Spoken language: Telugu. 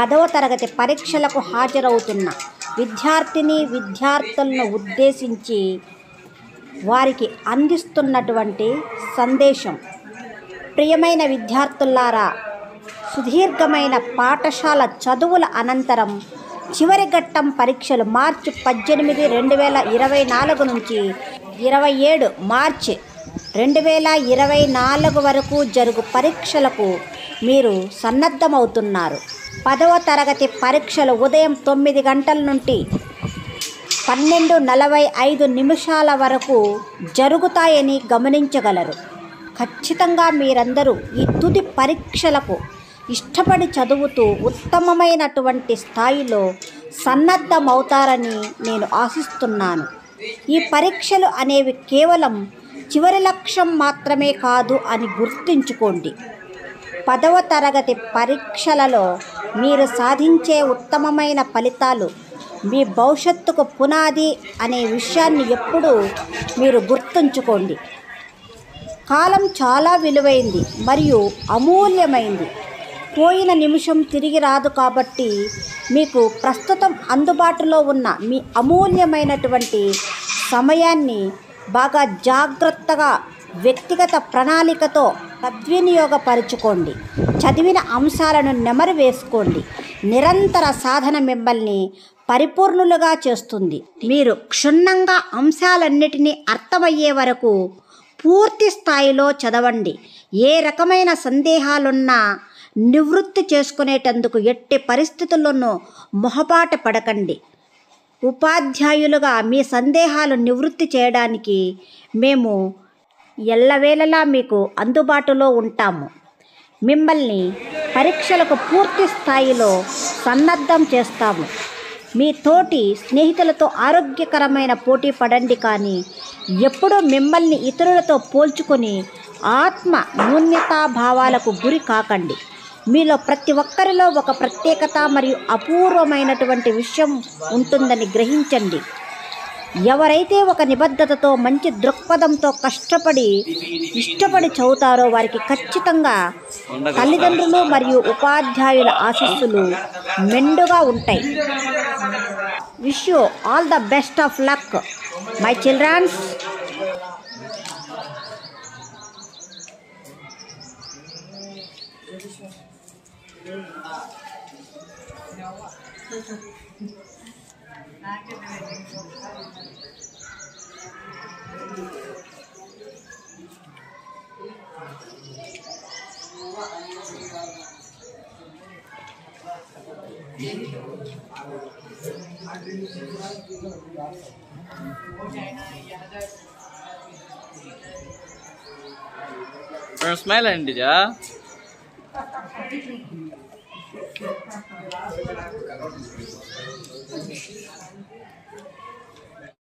పదవ తరగతి పరీక్షలకు హాజరవుతున్న విద్యార్థిని విద్యార్థులను ఉద్దేశించి వారికి అందిస్తున్నటువంటి సందేశం ప్రియమైన విద్యార్థులారా సుదీర్ఘమైన పాఠశాల చదువుల అనంతరం చివరి ఘట్టం పరీక్షలు మార్చి పద్దెనిమిది రెండు వేల ఇరవై నాలుగు నుంచి ఇరవై ఏడు మార్చి రెండు వేల ఇరవై నాలుగు వరకు జరుగు పరీక్షలకు మీరు సన్నద్ధమవుతున్నారు పదవ తరగతి పరీక్షలు ఉదయం తొమ్మిది గంటల నుండి పన్నెండు నలభై ఐదు నిమిషాల వరకు జరుగుతాయని గమనించగలరు ఖచ్చితంగా మీరందరూ ఈ తుది పరీక్షలకు ఇష్టపడి చదువుతూ ఉత్తమమైనటువంటి స్థాయిలో సన్నద్ధమవుతారని నేను ఆశిస్తున్నాను ఈ పరీక్షలు అనేవి కేవలం చివరి లక్ష్యం మాత్రమే కాదు అని గుర్తుంచుకోండి పదవ తరగతి పరీక్షలలో మీరు సాధించే ఉత్తమమైన ఫలితాలు మీ భవిష్యత్తుకు పునాది అనే విషయాన్ని ఎప్పుడూ మీరు గుర్తుంచుకోండి కాలం చాలా విలువైంది మరియు అమూల్యమైంది పోయిన నిమిషం తిరిగి రాదు కాబట్టి మీకు ప్రస్తుతం అందుబాటులో ఉన్న మీ అమూల్యమైనటువంటి సమయాన్ని బాగా జాగ్రత్తగా వ్యక్తిగత ప్రణాళికతో సద్వినియోగపరుచుకోండి చదివిన అంశాలను నెమరు వేసుకోండి నిరంతర సాధన మిమ్మల్ని పరిపూర్ణులుగా చేస్తుంది మీరు క్షుణ్ణంగా అంశాలన్నిటినీ అర్థమయ్యే వరకు పూర్తి స్థాయిలో చదవండి ఏ రకమైన సందేహాలున్నా నివృత్తి చేసుకునేటందుకు ఎట్టి పరిస్థితుల్లోనూ మొహపాట పడకండి ఉపాధ్యాయులుగా మీ సందేహాలు నివృత్తి చేయడానికి మేము ఎల్లవేళలా మీకు అందుబాటులో ఉంటాము మిమ్మల్ని పరీక్షలకు పూర్తి స్థాయిలో సన్నద్ధం చేస్తాము మీ తోటి స్నేహితులతో ఆరోగ్యకరమైన పోటీ పడండి కానీ ఎప్పుడూ మిమ్మల్ని ఇతరులతో పోల్చుకొని ఆత్మ న్యూన్యతాభావాలకు గురి కాకండి మీలో ప్రతి ఒక్కరిలో ఒక ప్రత్యేకత మరియు అపూర్వమైనటువంటి విషయం ఉంటుందని గ్రహించండి ఎవరైతే ఒక నిబద్ధతతో మంచి దృక్పథంతో కష్టపడి ఇష్టపడి చదువుతారో వారికి ఖచ్చితంగా తల్లిదండ్రులు మరియు ఉపాధ్యాయుల ఆశీస్సులు మెండుగా ఉంటాయి wish you all the best of luck my childrens Parang smile అండి జా